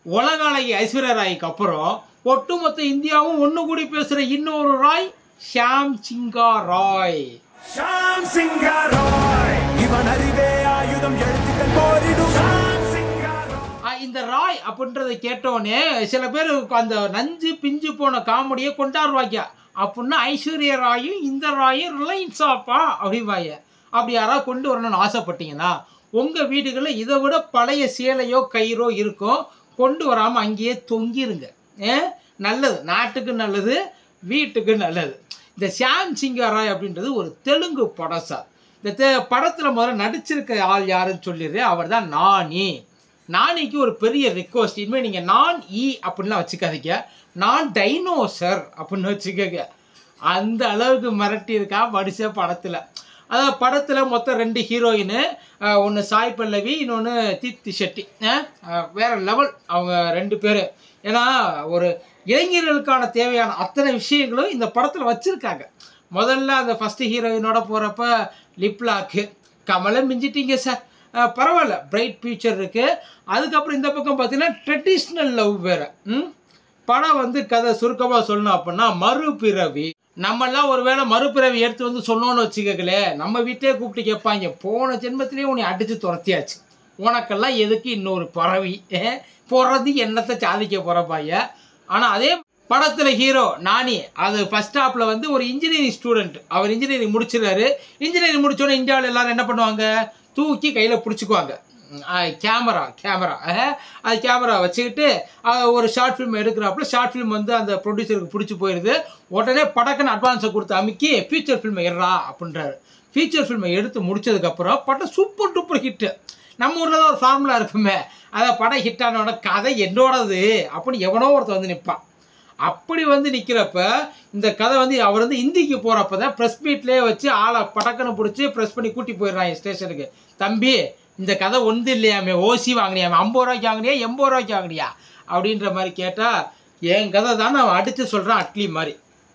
உலக அழகி ஐஸ்வர்யா ராய்க்கு அப்புறம் ஒட்டுமொத்த இந்தியாவும் ஒன்று கூடி பேசுகிற இன்னொரு ராய் ஷாம் சிங்கா ராய் ஷாம் சிங்கா ராய் இவன் அறிவே ஆயுதம் எழுத்துக்கள் போரிடும் ஷாம் சிங்கா ராய் ஆ, இந்த ராய் அப்படின்றத கேட்டோடனே சில பேர் அந்த நஞ்சு பிஞ்சு போன காமெடியை கொண்டாடுவாங்க அப்படின்னா ஐஸ்வர்யா ராயும் இந்த ராயும் ரிலையன்ஸ் ஆப்பா அப்படிவாங்க அப்படி யாராவது கொண்டு வரணும்னு ஆசைப்பட்டீங்கன்னா உங்கள் வீடுகளில் இதை விட பழைய சேலையோ கயிறோ இருக்கும் கொண்டு வராமல் அங்கேயே தொங்கிருங்க ஏ நல்லது நாட்டுக்கு நல்லது வீட்டுக்கு நல்லது இந்த ஷாம் சிங்கா ராய் அப்படின்றது ஒரு தெலுங்கு படம் சார் இந்த தெ படத்தில் முதல்ல நடிச்சிருக்க ஆள் யாருன்னு சொல்லிடுறேன் அவர் தான் நானி நானிக்கு ஒரு பெரிய ரெக்வஸ்ட் இனிமேல் நீங்கள் நான் ஈ அப்படின்லாம் வச்சுக்காதீங்க நான் டைனோசர் அப்படின்னு வச்சுக்கோங்க அந்த அளவுக்கு மிரட்டி இருக்கா மனுஷ படத்தில் அதாவது படத்தில் மொத்தம் ரெண்டு ஹீரோயின் ஒன்று சாய் பல்லவி இன்னொன்று தீப்தி ஷெட்டி அஹ், அஹ், வேற லெவல் அவங்க ரெண்டு பேர் ஏன்னா ஒரு இளைஞர்களுக்கான தேவையான அத்தனை விஷயங்களும் இந்த படத்தில் வச்சுருக்காங்க முதல்ல அந்த ஃபஸ்ட்டு ஹீரோயினோட போகிறப்ப லிப்லாக்கு கமலை மிஞ்சிட்டீங்க சார் அஹ் பரவாயில்ல பிரைட் ஃபியூச்சர் இருக்குது அதுக்கப்புறம் இந்த பக்கம் பார்த்தீங்கன்னா ட்ரெடிஷ்னல் லவ் வேறு ம் படம் வந்து கதை சுருக்கமாக சொல்லணும் அப்படின்னா மறுபிறவி நம்மெல்லாம் ஒருவேளை மறுபிறவி எடுத்து வந்து சொன்னோன்னு வச்சுக்கங்களே நம்ம வீட்டிலே கூப்பிட்டு கேட்பாங்க போன ஜென்மத்திலேயே உன்னை அடித்து துரத்தியாச்சு உனக்கெல்லாம் எதுக்கு இன்னொரு பறவை போகிறது என்னத்தை சாதிக்க போகிறப்பாங்க ஆனால் அதே படத்தில் ஹீரோ நானி அது ஃபர்ஸ்ட் ஹாப்பில் வந்து ஒரு இன்ஜினியரிங் ஸ்டூடெண்ட் அவர் இன்ஜினியரிங் முடிச்சிடுறாரு இன்ஜினியரிங் முடிச்சோன்னே இந்தியாவில் எல்லாரும் என்ன பண்ணுவாங்க தூக்கி கையில் பிடிச்சிக்குவாங்க கேமரா கேமரா அது கேமரா வச்சுக்கிட்டு அஹ், ஒரு ஷார்ட் ஃபிலிம் எடுக்கிறாப்புல ஷார்ட் ஃபிலிம் வந்து அந்த ப்ரொடியூசருக்கு பிடிச்சி போயிடுது உடனே படக்குன்னு அட்வான்ஸை கொடுத்து அமுக்கி ஃபீச்சர் ஃபில்மை எடுறா அப்படின்றாரு ஃபீச்சர் ஃபில்மை எடுத்து முடிச்சதுக்கப்புறம் படம் சூப்பர் டூப்பர் ஹிட்டு நம்ம ஊரில் தான் ஒரு ஃபார்முலா இருக்குமே அதை படம் ஹிட் ஆனோட கதை என்னோடது அப்படின்னு எவனோ ஒருத்தன் வந்து நிற்பான் அப்படி வந்து நிற்கிறப்ப இந்த கதை வந்து அவர் வந்து இந்திக்கு போகிறப்ப தான் ப்ரெஸ் மீட்லேயே வச்சு ஆளை படக்குன்னு பிடிச்சி ப்ரெஸ் பண்ணி கூட்டி போயிடுறான் ஸ்டேஷனுக்கு தம்பி இந்த கதை ஒன்று இல்லையாமே ஓசி வாங்கினியாமே ஐம்பது ரூபாய்க்கு வாங்கினியா எண்பது ரூபாய்க்கு வாங்கினியா அப்படின்ற மாதிரி கேட்டால் என் கதை தான் நான் அடித்து சொல்கிறேன் அட்லி மாதிரி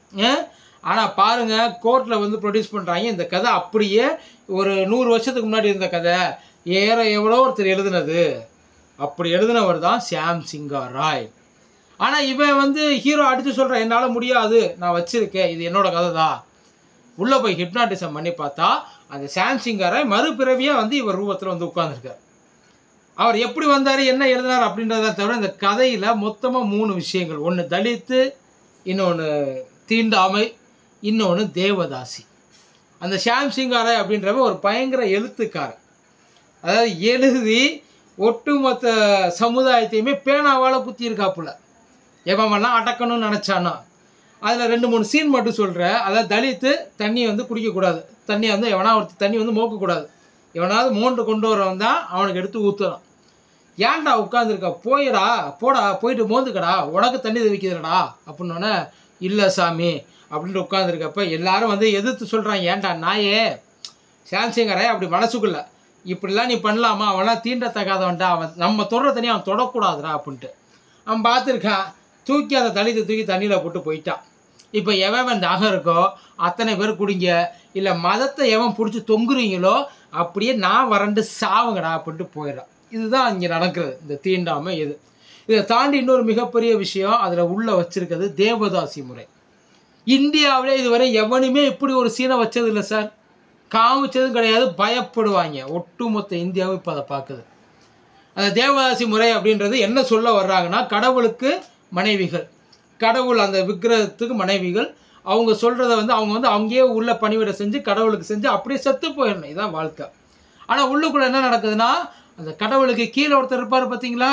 ஆனால் பாருங்கள் கோர்ட்டில் வந்து ப்ரொடியூஸ் பண்ணுறாங்க இந்த கதை அப்படியே ஒரு நூறு வருஷத்துக்கு முன்னாடி இருந்த கதை ஏற எவ்வளோ ஒருத்தர் எழுதுனது அப்படி எழுதினவர் தான் சாம் சிங்கா ராய் ஆனால் இவன் வந்து ஹீரோ அடித்து சொல்கிறான் என்னால் முடியாது நான் வச்சிருக்கேன் இது என்னோட கதை தான் உள்ளே போய் ஹிப்னாட்டிசம் பண்ணி பார்த்தா அந்த சாம் சிங்கா ராய் மறுபிறவியாக வந்து இவர் ரூபத்தில் வந்து உட்கார்ந்திருக்கார் அவர் எப்படி வந்தார் என்ன எழுதினார் அப்படின்றத தவிர இந்த கதையில் மொத்தமாக மூணு விஷயங்கள் ஒன்று தலித்து இன்னொன்று தீண்டாமை இன்னொன்று தேவதாசி அந்த ஷாம் சிங்காராய் அப்படின்றவன் ஒரு பயங்கர எழுத்துக்காரன் அதாவது எழுதி ஒட்டுமொத்த சமுதாயத்தையுமே பேனாவால் குத்தியிருக்காப்புல எவன்லாம் அடக்கணும்னு நினச்சானோ அதில் ரெண்டு மூணு சீன் மட்டும் சொல்கிறேன் அதாவது தலித்து தண்ணியை வந்து குடிக்கக்கூடாது தண்ணியை வந்து எவனா ஒருத்தர் தண்ணி வந்து மோக்கக்கூடாது எவனாவது மோண்டு கொண்டு வரவன் தான் அவனுக்கு எடுத்து ஊற்றலாம் ஏன்டா உட்காந்துருக்க போயிடா போடா போயிட்டு மோந்துக்கடா உனக்கு தண்ணி தவிக்குதுடா அப்படின்னோடனே இல்லை சாமி அப்படின்ட்டு உட்காந்துருக்கப்ப எல்லாரும் வந்து எதிர்த்து சொல்கிறான் ஏன்டா நாயே சாம்சங்கரே அப்படி மனசுக்குள்ள இப்படிலாம் நீ பண்ணலாமா அவன்லாம் தீண்டத்தகாதவன்டா அவன் நம்ம தொடுற தண்ணி அவன் தொடக்கூடாதுடா அப்படின்ட்டு அவன் பார்த்துருக்கான் தூக்கி அந்த தலித்தை தூக்கி தண்ணியில் போட்டு போயிட்டான் இப்போ எவன் தாகம் இருக்கோ அத்தனை பேர் குடிங்க இல்லை மதத்தை எவன் பிடிச்சி தொங்குறீங்களோ அப்படியே நான் வறண்டு சாவுங்கடா அப்படின்ட்டு போயிடுறான் இதுதான் இங்கே நடக்கிறது இந்த தீண்டாமை இது இதை தாண்டி இன்னொரு மிகப்பெரிய விஷயம் அதில் உள்ள வச்சிருக்கிறது தேவதாசி முறை இந்தியாவிலே இதுவரை எவனுமே இப்படி ஒரு சீனை வச்சது இல்லை சார் காமிச்சதும் கிடையாது பயப்படுவாங்க ஒட்டுமொத்த இந்தியாவும் இப்போ அதை பார்க்குது அந்த தேவதாசி முறை அப்படின்றது என்ன சொல்ல வர்றாங்கன்னா கடவுளுக்கு மனைவிகள் கடவுள் அந்த விக்கிரகத்துக்கு மனைவிகள் அவங்க சொல்கிறத வந்து அவங்க வந்து அங்கேயே உள்ள பணிவிடை செஞ்சு கடவுளுக்கு செஞ்சு அப்படியே செத்து போயிடணும் இதுதான் வாழ்க்கை ஆனால் உள்ளுக்குள்ளே என்ன நடக்குதுன்னா அந்த கடவுளுக்கு கீழே ஒருத்தர் இருப்பார் பார்த்தீங்களா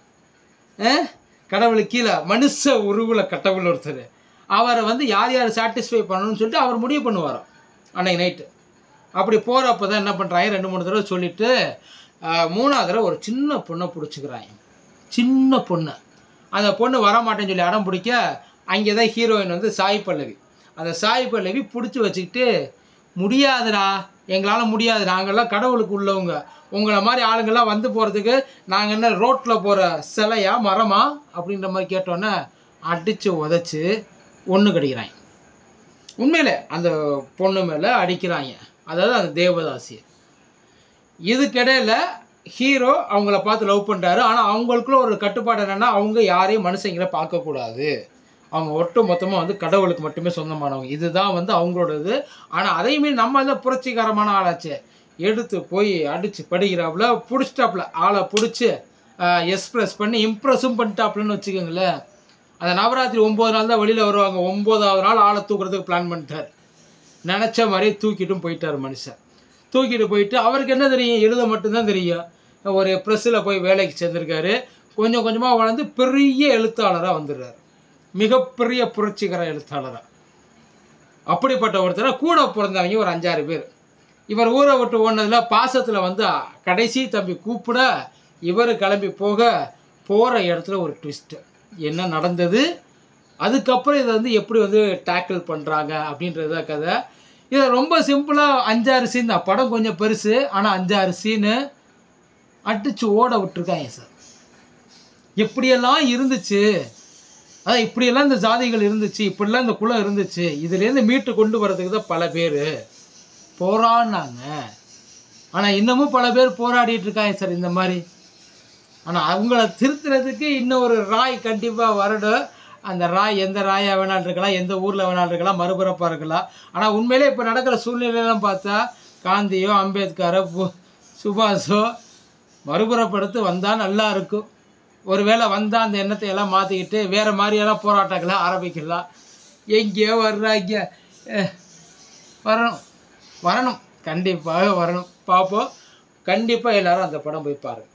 அஹ்? கடவுளுக்கு கீழே மனுஷ உருவில் கடவுள் ஒருத்தர் அவரை வந்து யார் யார் சாட்டிஸ்ஃபை பண்ணணும்னு சொல்லிட்டு அவர் முடிவு பண்ணுவாராம் அன்னைக்கு நைட்டு அப்படி போகிறப்ப தான் என்ன பண்ணுறாங்க ரெண்டு மூணு தடவை சொல்லிவிட்டு மூணாவது தடவை ஒரு சின்ன பொண்ணை பிடிச்சிக்கிறாங்க சின்ன பொண்ணு அந்த பொண்ணு வரமாட்டேன்னு சொல்லி அடம் பிடிக்க அங்கே தான் ஹீரோயின் வந்து சாய் பல்லவி அந்த சாய் பல்லவி பிடிச்சி வச்சுக்கிட்டு முடியாதுடா எங்களால் முடியாது நாங்கள்லாம் கடவுளுக்கு உள்ளவங்க உங்களை மாதிரி ஆளுங்கள்லாம் வந்து போகிறதுக்கு நாங்கள் என்ன ரோட்டில் போகிற சிலையா மரமா அப்படின்ற மாதிரி கேட்டோன்னே அடித்து உதச்சி ஒன்று கிடைக்கிறாங்க உண்மையிலே அந்த பொண்ணு மேலே அடிக்கிறாங்க அதாவது அந்த தேவதாசி இதுக்கிடையில் ஹீரோ அவங்கள பார்த்து லவ் பண்ணுறாரு ஆனால் அவங்களுக்குள்ள ஒரு கட்டுப்பாடு என்னென்னா அவங்க யாரையும் மனுஷங்களை பார்க்கக்கூடாது அவங்க ஒட்டு மொத்தமாக வந்து கடவுளுக்கு மட்டுமே சொந்தமானவங்க இதுதான் வந்து அவங்களோட இது ஆனால் அதையுமே நம்ம தான் புரட்சிகரமான ஆளாச்சே எடுத்து போய் அடித்து படிக்கிறாப்புல பிடிச்சிட்டாப்புல ஆளை பிடிச்சி எக்ஸ்பிரஸ் பண்ணி இம்ப்ரெஸும் பண்ணிட்டாப்புலன்னு வச்சுக்கோங்களேன் அந்த நவராத்திரி ஒம்பது நாள் தான் வெளியில் வருவாங்க ஒம்போதாவது நாள் ஆளை தூக்குறதுக்கு பிளான் பண்ணிட்டார் நினச்ச மாதிரியே தூக்கிட்டும் போயிட்டார் மனுஷன் தூக்கிட்டு போயிட்டு அவருக்கு என்ன தெரியும் எழுத மட்டும்தான் தெரியும் ஒரு ப்ரெஸ்ஸில் போய் வேலைக்கு சேர்ந்துருக்காரு கொஞ்சம் கொஞ்சமாக வளர்ந்து பெரிய எழுத்தாளராக வந்துடுறாரு மிகப்பெரிய புரட்சிகர எழுத்தாளராக அப்படிப்பட்ட ஒருத்தரை கூட பிறந்தவங்க ஒரு அஞ்சாறு பேர் இவர் ஊரை விட்டு ஓடினதில் பாசத்தில் வந்து கடைசி தம்பி கூப்பிட இவர் கிளம்பி போக போகிற இடத்துல ஒரு ட்விஸ்ட்டு என்ன நடந்தது அதுக்கப்புறம் இதை வந்து எப்படி வந்து டேக்கிள் பண்ணுறாங்க அப்படின்றது தான் கதை இதை ரொம்ப சிம்பிளாக அஞ்சாறு சீன் தான் படம் கொஞ்சம் பெருசு ஆனால் அஞ்சாறு சீனு அடிச்சு ஓட விட்டுருக்காங்க சார் எப்படியெல்லாம் இருந்துச்சு அதான் இப்படியெல்லாம் இந்த ஜாதிகள் இருந்துச்சு இப்படிலாம் இந்த குலம் இருந்துச்சு இதுலேருந்து மீட்டு கொண்டு வரதுக்கு தான் பல பேர் போராடினாங்க ஆனால் இன்னமும் பல பேர் போராடிட்டு இருக்காங்க சார் இந்த மாதிரி ஆனால் அவங்கள திருத்துறதுக்கு இன்னும் ஒரு ராய் கண்டிப்பாக வரணும் அந்த ராய் எந்த ராயாக வேணாலும் இருக்கலாம் எந்த ஊரில் வேணாலும் இருக்கலாம் மறுபிறப்பாக இருக்கலாம் ஆனால் உண்மையிலே இப்போ நடக்கிற சூழ்நிலையெல்லாம் பார்த்தா காந்தியோ அம்பேத்கரோ பு- சுபாஷோ மறுபுறப்படுத்து வந்தால் நல்லா இருக்கும் ஒருவேளை வந்தால் அந்த எண்ணத்தை எல்லாம் மாற்றிக்கிட்டு வேறு மாதிரியெல்லாம் போராட்டங்களை ஆரம்பிக்கலாம் எங்கேயோ வர்றாங்க அஹ், வரணும் வரணும் கண்டிப்பாக வரணும் பார்ப்போம் கண்டிப்பாக எல்லாரும் அந்த படம் போய் பாருங்க